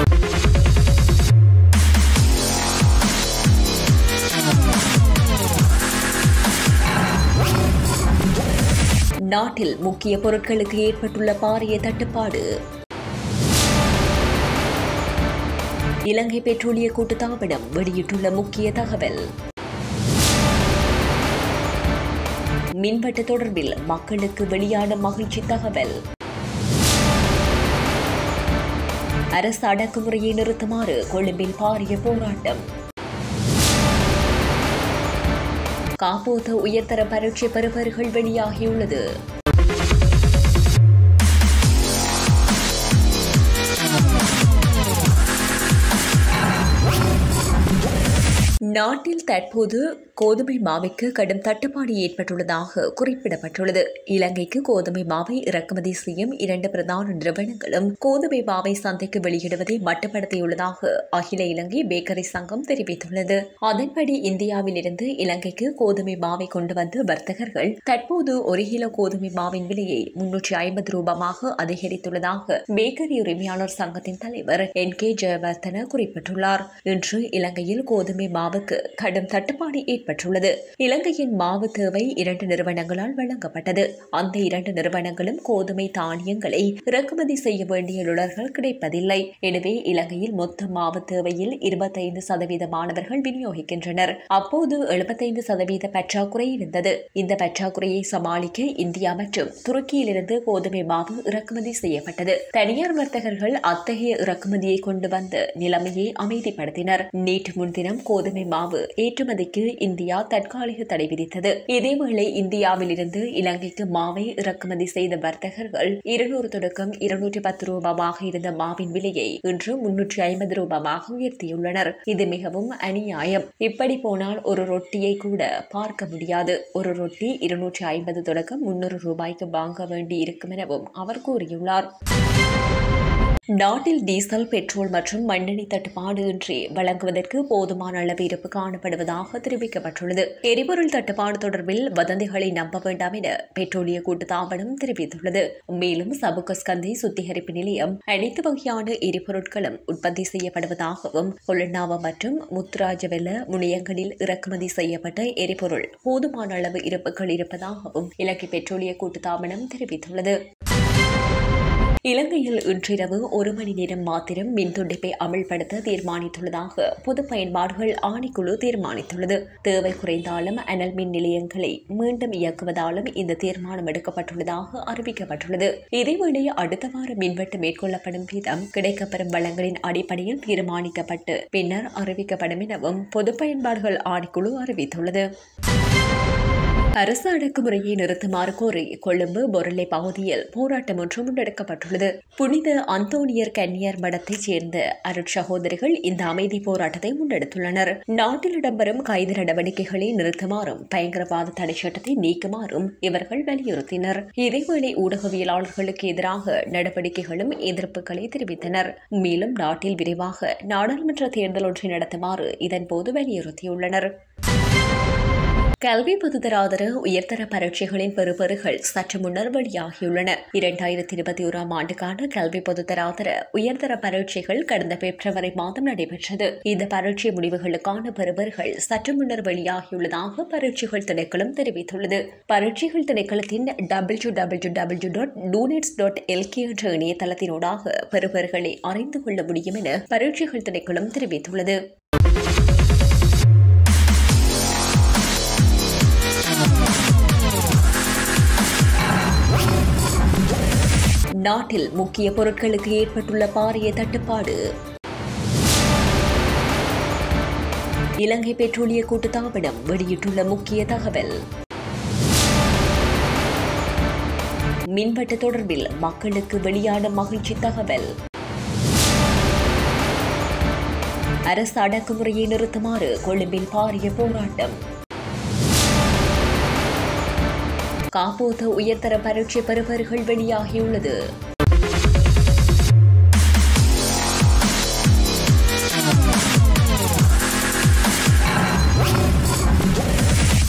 நாட்டில் முக்கிய பொருட்களுக்கு ஏற்பட்டுள்ள பாரிய தட்டுப்பாடு இலங்கை பெட்ரோலிய கூட்டுத்தாபனம் வெளியிட்டுள்ள முக்கிய தகவல் மின்வெட்டு தொடர்பில் மக்களுக்கு வெளியான மகிழ்ச்சி தகவல் அரசு அடக்குமுறையை நிறுத்துமாறு கொழும்பில் பாரிய போராட்டம் காப்போத உயர்தர பரீட்சை பெறுபவர்கள் வெளியாகியுள்ளது நாட்டில் தற்போது கோதுமை மாவைக்கு கடும் தட்டுப்பாடு ஏற்பட்டுள்ளதாக குறிப்பிடப்பட்டுள்ளது இலங்கைக்கு கோதுமை மாவை இறக்குமதி செய்யும் இரண்டு பிரதான நிறுவனங்களும் கோதுமை மாவை சந்தைக்கு வெளியிடுவதை மட்டுப்படுத்தியுள்ளதாக அகில இலங்கை பேக்கரி சங்கம் தெரிவித்துள்ளது அதன்படி இந்தியாவில் இருந்து இலங்கைக்கு கோதுமை மாவை கொண்டு வந்த வர்த்தகர்கள் தற்போது ஒரு கிலோ கோதுமை மாவின் விலையை முன்னூற்றி ஐம்பது ரூபாயாக அதிகரித்துள்ளதாக பேக்கரி உரிமையாளர் சங்கத்தின் தலைவர் என் கே ஜெயவர்தன குறிப்பிட்டுள்ளார் இன்று இலங்கையில் கோதுமை மாவுக்கு கடும் தட்டுப்பாடு ஏற்பட்டுள்ளது இலங்கையின் மாவு தேவை இரண்டு நிறுவனங்களால் வழங்கப்பட்டது அந்த இரண்டு நிறுவனங்களும் கோதுமை தானியங்களை இறக்குமதி செய்ய வேண்டிய லுடர்கள் கிடைப்பதில்லை எனவே இலங்கையில் மொத்த மாவு தேவையில் இருபத்தைந்து சதவீத மாணவர்கள் விநியோகிக்கின்றனர் அப்போது எழுபத்தைந்து சதவீத பற்றாக்குறை இருந்தது இந்த பற்றாக்குறையை சமாளிக்க இந்தியா மற்றும் துருக்கியிலிருந்து கோதுமை மாவு இறக்குமதி செய்யப்பட்டது தனியார் வர்த்தகர்கள் அத்தகைய இறக்குமதியை கொண்டு வந்து நிலைமையை அமைதிப்படுத்தினர் நேற்று முன்தினம் கோதுமை மாவு ஏற்றுமதிக்கு இந்தியா தற்காலிக தடை விதித்தது இதேவேளை இந்தியாவில் இருந்து இலங்கைக்கு மாவை இறக்குமதி செய்த வர்த்தகர்கள் இருநூறு தொடக்கம் இருநூற்றி பத்து ரூபாயாக இருந்த மாவின் விலையை இன்று முன்னூற்றி ஐம்பது ரூபாயாக உயர்த்தியுள்ளனர் இது மிகவும் அநியாயம் இப்படி போனால் ஒரு ரொட்டியை கூட பார்க்க முடியாது ஒரு ரொட்டி இருநூற்றி ஐம்பது தொடக்கம் முன்னூறு ரூபாய்க்கு வாங்க வேண்டி இருக்கும் எனவும் அவர் கூறியுள்ளார் நாட்டில் டீசல் பெட்ரோல் மற்றும் மண்ணெண்ணெய் தட்டுப்பாடு இன்றி வழங்குவதற்கு போதுமான அளவு இருப்பு காணப்படுவதாக தெரிவிக்கப்பட்டுள்ளது எரிபொருள் தட்டுப்பாடு தொடர்பில் வதந்திகளை நம்ப வேண்டாம் என பெட்ரோலிய கூட்டுத்தாபனம் தெரிவித்துள்ளது மேலும் சபுகஸ்கந்தி சுத்திகரிப்பு நிலையம் அனைத்து வகையான எரிபொருட்களும் உற்பத்தி செய்யப்படுவதாகவும் கொள்ளனாவ மற்றும் முத்துராஜவெல்ல முனையங்களில் இறக்குமதி செய்யப்பட்ட எரிபொருள் போதுமான அளவு இருப்புகள் இருப்பதாகவும் இலங்கை பெட்ரோலிய கூட்டுத்தாபனம் தெரிவித்துள்ளது இலங்கையில் இன்றிரவு ஒரு மணி நேரம் மாத்திரம் மின் துண்டிப்பை அமல்படுத்த தீர்மானித்துள்ளதாக பொது பயன்பாடுகள் ஆணைக்குழு தீர்மானித்துள்ளது தேவை குறைந்தாலும் அனல் மின் நிலையங்களை மீண்டும் இயக்குவதாலும் இந்த தீர்மானம் எடுக்கப்பட்டுள்ளதாக அறிவிக்கப்பட்டுள்ளது இதேவேளை அடுத்த வார மின்வெட்டு மேற்கொள்ளப்படும் வீதம் கிடைக்கப்பெறும் வளங்களின் அடிப்படையில் தீர்மானிக்கப்பட்டு பின்னர் அறிவிக்கப்படும் எனவும் பொது பயன்பாடுகள் ஆணைக்குழு அறிவித்துள்ளது அரசு அடக்குமுறையை நிறுத்துமாறு கோரி கொழும்பு பொருளை பகுதியில் போராட்டம் ஒன்று முன்னெடுக்கப்பட்டுள்ளது புனித அந்தோனியர் கன்னியர் மடத்தைச் சேர்ந்த அருட்சகோதரிகள் இந்த அமைதி போராட்டத்தை முன்னெடுத்துள்ளனர் நாட்டில் இடம்பெறும் கைது நடவடிக்கைகளை நிறுத்துமாறும் பயங்கரவாத தடை சட்டத்தை நீக்குமாறும் இவர்கள் வலியுறுத்தினர் இதேவேளை ஊடகவியலாளர்களுக்கு எதிராக நடவடிக்கைகளும் எதிர்ப்புகளை தெரிவித்தனர் மேலும் நாட்டில் விரைவாக நாடாளுமன்ற தேர்தல் ஒன்றை நடத்துமாறு இதன்போது வலியுறுத்தியுள்ளனர் கல்வி பொதுதராதர உயர்தர பரீட்சைகளின் பெறுபேறுகள் சற்று முன்னர் வெளியாகியுள்ளன இரண்டாயிரத்தி இருபத்தி ஓராம் ஆண்டுக்கான கல்வி பொதுதராதர உயர்தர பரீட்சைகள் கடந்த பிப்ரவரி மாதம் நடைபெற்றது இந்த பரீட்சை முடிவுகளுக்கான பெறுபேறுகள் சற்று முன்னர் வெளியாகியுள்ளதாக பரீட்சைகள் திணைக்களம் தெரிவித்துள்ளது பரீட்சைகள் திணைக்களத்தின் W W W dot doenets dot LK என்ற இணையதளத்தினூடாக பெறுபேறுகளை அறிந்து கொள்ள முடியும் என பரீட்சைகள் திணைக்களம் தெரிவித்துள்ளது நாட்டில் முக்கிய பொருட்களுக்கு ஏற்பட்டுள்ள பாரிய தட்டுப்பாடு இலங்கை பெட்ரோலிய கூட்டுத்தாபனம் வெளியிட்டுள்ள முக்கிய தகவல் மின்வெட்டு தொடர்பில் மக்களுக்கு வெளியான மகிழ்ச்சி தகவல் அரசு அடக்குமுறையை நிறுத்துமாறு கொழும்பில் பாரிய போராட்டம் காப்போத உயர்தர பரீட்சை பெறுபவர்கள் வெளியாகியுள்ளது